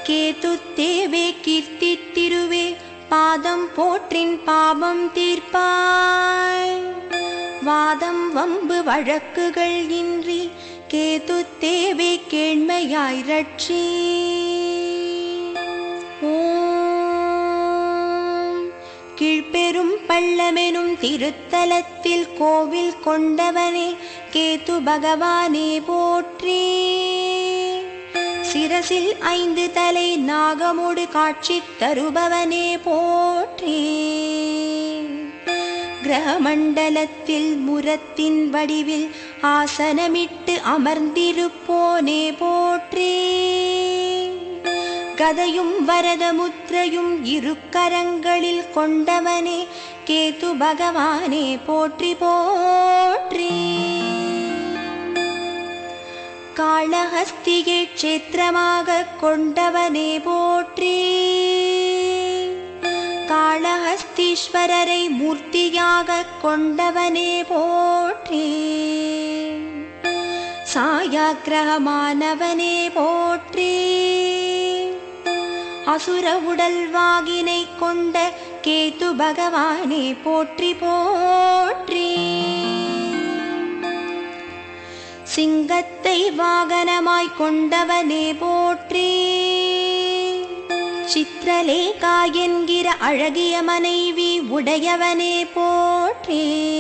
கேது தேவே கீர்த்தி திருவே பாதம் போற்றின் பாபம் தீர்ப்பாய் வாதம் வம்பு வழக்குகள் இன்றி கேது தேவே கேண்மையாய் ரட்சி ஓம் கீழ்பெரும் பள்ளமெனும் திருத்தலத்தில் கோவில் கொண்டவனே கேது பகவானே போற்றி சிரசில் ஐந்து தலை நாகமோடு காட்சி தருபவனே போற்றி கிரகமண்டலத்தில் முரத்தின் வடிவில் ஆசனமிட்டு அமர்ந்திருப்போனே போற்றி கதையும் வரதமுத்திரையும் இரு கரங்களில் கொண்டவனே கேது பகவானே போற்றி போற்றி காளஹஸ்தியை க்ஷேத்திரமாக கொண்டவனே போற்றி காளஹஸ்தீஸ்வரரை மூர்த்தியாக கொண்டவனே போற்றி சாயாக்கிரகமானவனே போற்றி அசுர உடல் வாகினை கொண்ட கேது பகவானே போற்றி போற்றி சிங்கத்தை வாகனமாய் கொண்டவனே போற்றி சித்ரலேகா என்கிற அழகிய மனைவி உடையவனே போற்றி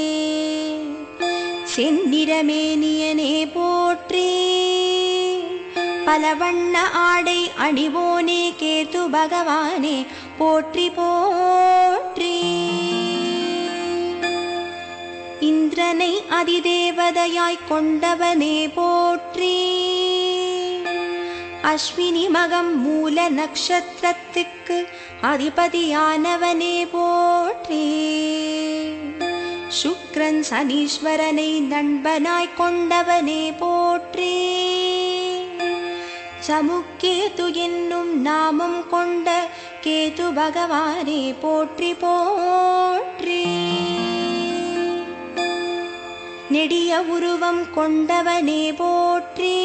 செந்நிறமேனியனே போற்றி பலவண்ண ஆடை அணிவோனே கேது பகவானே போற்றி போற்றி இந்திரனை அதிதேவதையாய் கொண்டவனே போற்றி அஸ்வினி மகம் மூல நட்சத்திரத்துக்கு அதிபதியானவனே போற்றி சுக்ரன் சனீஸ்வரனை நண்பனாய் கொண்டவனே போற்றி சமுக்கேது என்னும் நாமம் கொண்ட கேது பகவானே போற்றி போற்றி நெடிய உருவம் கொண்டவனே போற்றி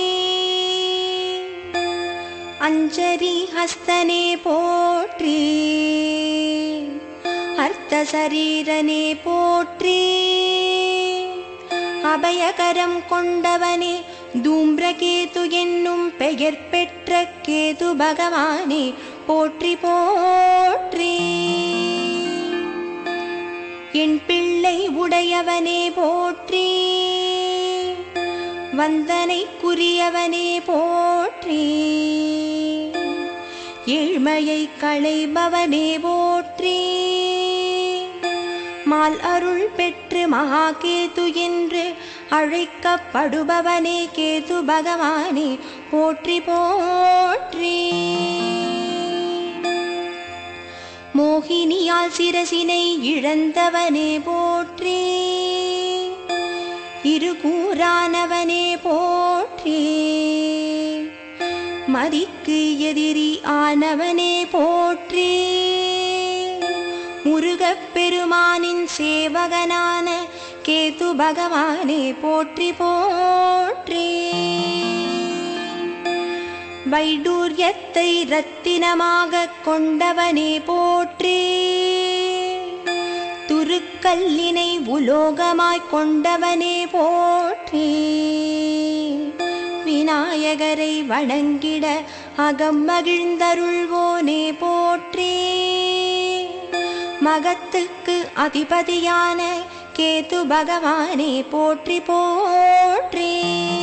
அஞ்சரி ஹஸ்தனே போற்றி அர்த்த சரீரனே போற்றி அபயகரம் கொண்டவனே தூம்ரகேது என்னும் பெயர் பெற்ற கேது பகவானே போற்றி போற்றி என் பிள்ளை உடையவனே போற்றி வந்தனைக்குரியவனே போற்றி ஏழ்மையை களைபவனே போற்றி மால் அருள் பெற்று மகாகேது என்று அழைக்கப்படுபவனே கேது பகவானே போற்றி போற்றி மோகினியால் சிரசினை இழந்தவனே போற்றி இருகூறானவனே போற்றி மதிக்கு எதிரி ஆனவனே போற்றி முருகப் பெருமானின் சேவகனான கேது பகவானே போற்றி போற்றி வைடூரியத்தை ரத்தினமாக கொண்டவனே போற்றி துருக்கல்லினை உலோகமாய் கொண்டவனே போற்றி விநாயகரை வணங்கிட அகம் மகிழ்ந்தருள்வோனே போற்றி மகத்துக்கு அதிபதியான கேது பகவானே போற்றி போற்றி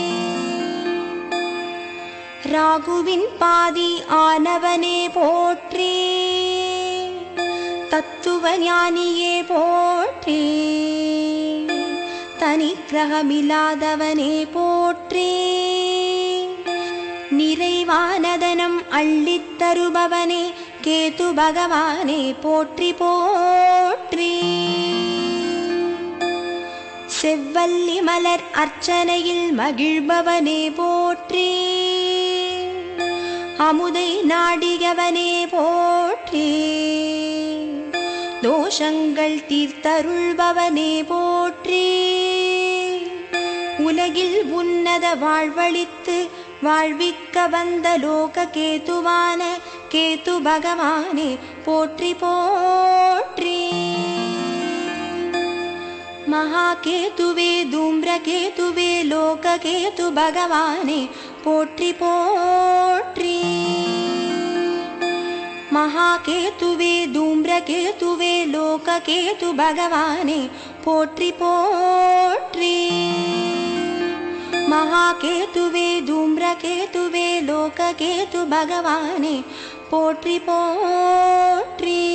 ராகுவின் பாதி ஆனவனே போற்றி தத்துவ ஞானியே போற்றி தனி கிரகமில்லாதவனே போற்றி நிறைவானதனம் அள்ளித் தருபவனே கேது பகவானே போற்றி போற்றி செவ்வல்லி மலர் அர்ச்சனையில் மகிழ்பவனே போற்றி அமுதை நாடியவனே போற்றி தோஷங்கள் தீர்த்தருள்பவனே போற்றி உலகில் உன்னத வாழ்வழித்து வாழ்விக்க வந்த லோக கேதுவான கேது பகவானே போற்றி போற்றி மகாகேதுவே தூம்ரகேதுவே லோககேது பகவானே போற்றி போற்றி மகாகேதுவே தூம்ரகேதுவே லோககேது பகவானே போற்றி போற்றி மகாகேதுவே தூம்ரகேதுவே லோககேது பகவானே போற்றி போற்றி